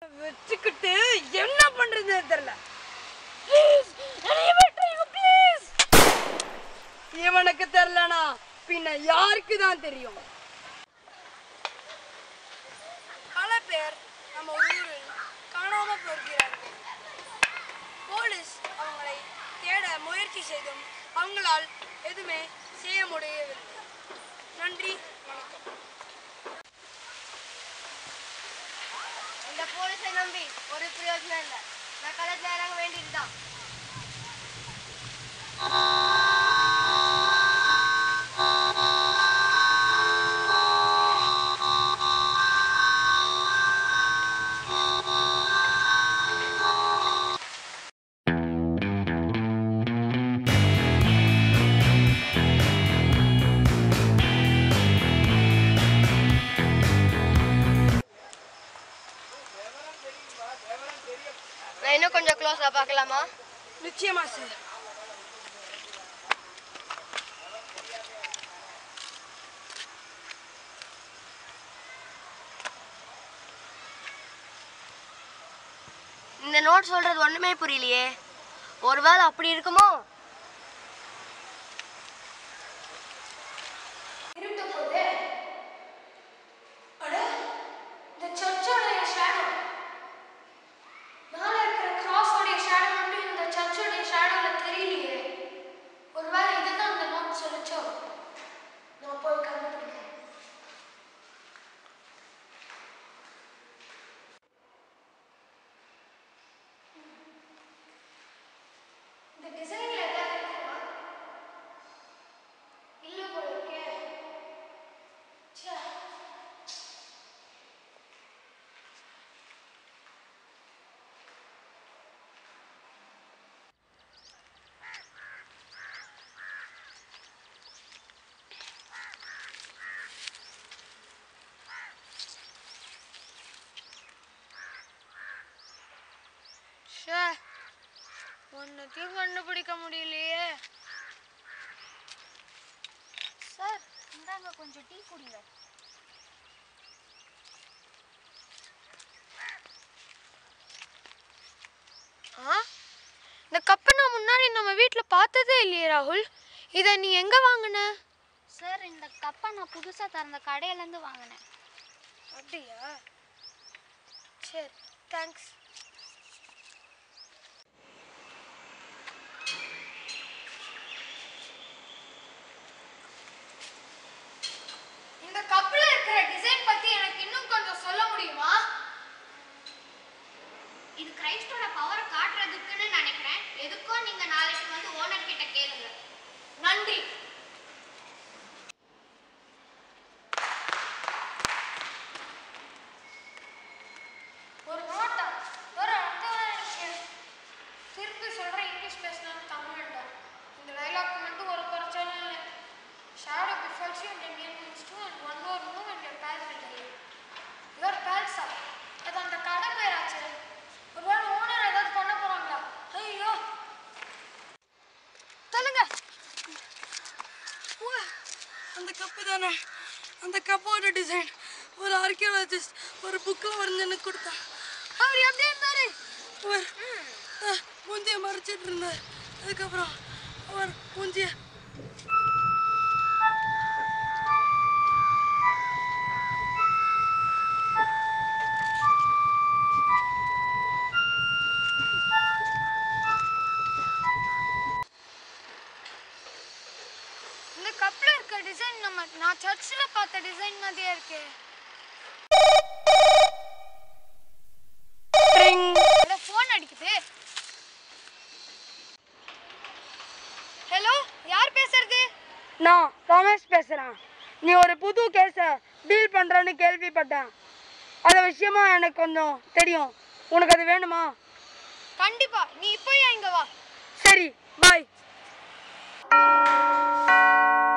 வச்சுக்கிட்டு என்ன பண்றதுன்னு தெரியல ப்ளீஸ் என்னைய விட்டுருங்க ப்ளீஸ் இவனுக்கு தெரியலனா பின்ன யாருக்கு தான் தெரியும் பல பேர் நம்ம ஊரில் காணாம போகிறார்கள் போலீஸ் அவங்களை தேட முயற்சி செய்தும் அவங்களால் எதுவுமே செய்ய முடியவில்லை நன்றி வணக்கம் இந்த போலீஸை நம்பி ஒரு பிரயோஜனம் இல்லை நான் களத்தில் இறங்க வேண்டியதுதான் நான் இன்னும் கொஞ்சம் க்ளோஸாக பார்க்கலாமா நிச்சயமா சார் இந்த நோட் சொல்றது ஒண்ணுமே புரியலையே ஒருவேளை அப்படி இருக்குமோ இருட்ட போது அட இந்த சர்ச்சோடைய ஷேடோ மேல இருக்கிற கிராஸோடைய ஷேடோ மட்டும் இந்த சர்ச்சோடைய ஷேடோல தெரியலையே ஒருவேளை இதுதான் அந்த நோட் சொல்லிச்சோ நான் போய் கண்டுபிடிக்கிறேன் இந்த டிசைன்ல ஏதாவது இருக்குமா இல்ல போல இருக்கே ச்சே ஷே ஒன்றுத்தையும் கண்டுபிடிக்க முடியலையே சார் இந்தாங்க கொஞ்சம் டீ குடிங்க ஆ இந்த கப்பை நான் முன்னாடி நம்ம வீட்டில் பார்த்ததே இல்லையே ராகுல் இதை நீ எங்கே வாங்கின சார் இந்த கப்பை நான் புதுசாக திறந்த கடையிலேருந்து வாங்கினேன் அப்படியா சரி தேங்க்ஸ் இந்த கப்பில் இருக்கிற டிசைன் பற்றி எனக்கு இன்னும் கொஞ்சம் சொல்ல முடியுமா இது கிரைஸ்டோட பவரை காட்டுறதுக்குன்னு நினைக்கிறேன் எதுக்கோ நீங்க நாளைக்கு வந்து ஓனர் கிட்ட கேளுங்க நன்றி ஒரு நோட்டா ஒரு அர்த்தம் இருக்கு திருப்பி சொல்றேன் இங்கிலீஷ் பேசினாலும் தமிழ்ல இந்த டைலாக் மட்டும் ஒரு குறைச்சாலும் இல்லை shadow befalls you and then near means two and one more move and your pals will tell you. Your pals are. அது அந்த கடை பேராச்சு ஒருவேளை ஓனர் ஏதாவது பண்ண போறாங்களா ஐயோ சொல்லுங்க அந்த கப்பு தானே அந்த கப்போட டிசைன் ஒரு ஆர்கியாலஜிஸ்ட் ஒரு புக்கில் வரைஞ்சு எனக்கு கொடுத்தான் அவர் எப்படி இருந்தாரு அவர் அஹ், மூஞ்சிய மறைச்சிட்டு இருந்தார் அதுக்கப்புறம் அவர் மூஞ்சிய இந்த கப்பில் இருக்க டிசைன் நம்ம நான் சர்ச்சில் பார்த்த டிசைன் மாதிரியே இருக்கே ஹலோ ஃபோன் அடிக்குது ஹலோ யார் பேசுறது நான் ரமேஷ் பேசுகிறேன் நீ ஒரு புது கேஸை டீல் பண்ணுறேன்னு கேள்விப்பட்டேன் அந்த விஷயமா எனக்கு கொஞ்சம் தெரியும் உனக்கு அது வேணுமா கண்டிப்பா நீ இப்போயே இங்க வா சரி பாய்